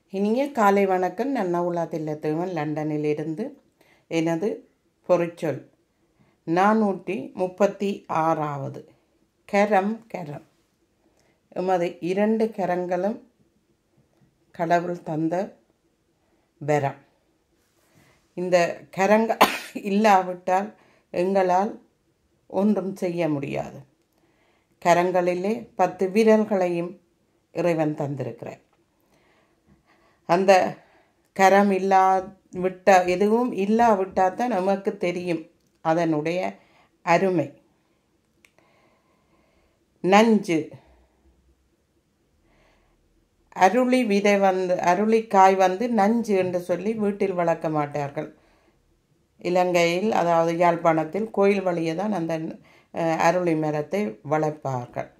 இனிய காலை வணக்கம் நான் நவுலா தில்லத்தேவன் லண்டனிலிருந்து எனது பொறிச்சொல் நானூற்றி முப்பத்தி ஆறாவது கரம் கரம் எமது இரண்டு கரங்களும் கடவுள் தந்த வரம் இந்த கரங்கள் இல்லாவிட்டால் எங்களால் ஒன்றும் செய்ய முடியாது கரங்களிலே பத்து விரல்களையும் இறைவன் தந்திருக்கிறார் அந்த கரம் இல்லா விட்ட எதுவும் இல்லாவிட்டால் தான் நமக்கு தெரியும் அதனுடைய அருமை நஞ்சு அருளி விதை வந்து அருளிக்காய் வந்து நஞ்சு என்று சொல்லி வீட்டில் வளர்க்க மாட்டார்கள் இலங்கையில் அதாவது யாழ்ப்பாணத்தில் கோயில் வழியே தான் அந்த அஹ், அருளி மரத்தை வளர்ப்பார்கள்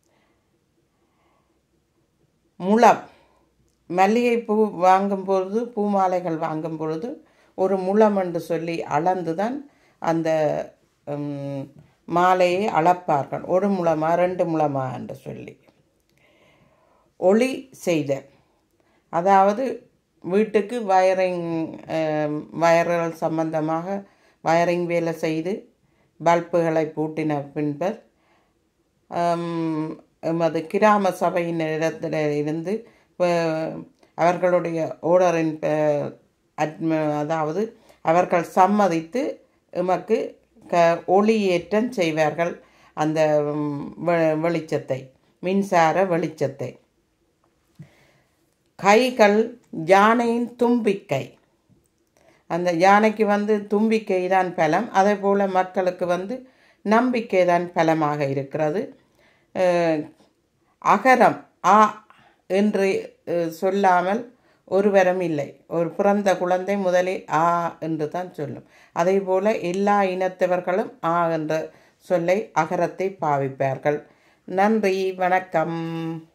முளம் மல்லிகை பூ வாங்கும் பொழுது பூ மாலைகள் வாங்கும் பொழுது ஒரு முளம் என்று சொல்லி அளந்து தான் அந்த ம், மாலையை அளப்பார்கள் ஒரு முளமா ரெண்டு முளமா என்று சொல்லி ஒளி செய்தல் அதாவது வீட்டுக்கு வயரிங் வயர்கள் சம்பந்தமாக வயரிங் வேலை செய்து பல்புகளை பூட்டின பின்பர் ஆம், எமது கிராம சபையினரிடத்தில் இருந்து அஹ், அவர்களுடைய ஓர்டரின் ப- அட்ம- அதாவது அவர்கள் சம்மதித்து எமக்கு க ஒளியேற்றம் செய்வார்கள் அந்த ம், வெ- வெளிச்சத்தை மின்சார வெளிச்சத்தை கைகள் யானையின் தும்பிக்கை அந்த யானைக்கு வந்து தும்பிக்கை தான் பலம் அதே போல் மக்களுக்கு வந்து நம்பிக்கை தான் பலமாக இருக்கிறது அஹ், அகரம் ஆ என்று அஹ், சொல்லாமல் ஒருவரும் இல்லை ஒரு பிறந்த குழந்தை முதலில் ஆ என்று தான் சொல்லும் அதே போல எல்லா இனத்தவர்களும் ஆ என்ற சொல்லை அகரத்தை பாவிப்பார்கள் நன்றி வணக்கம்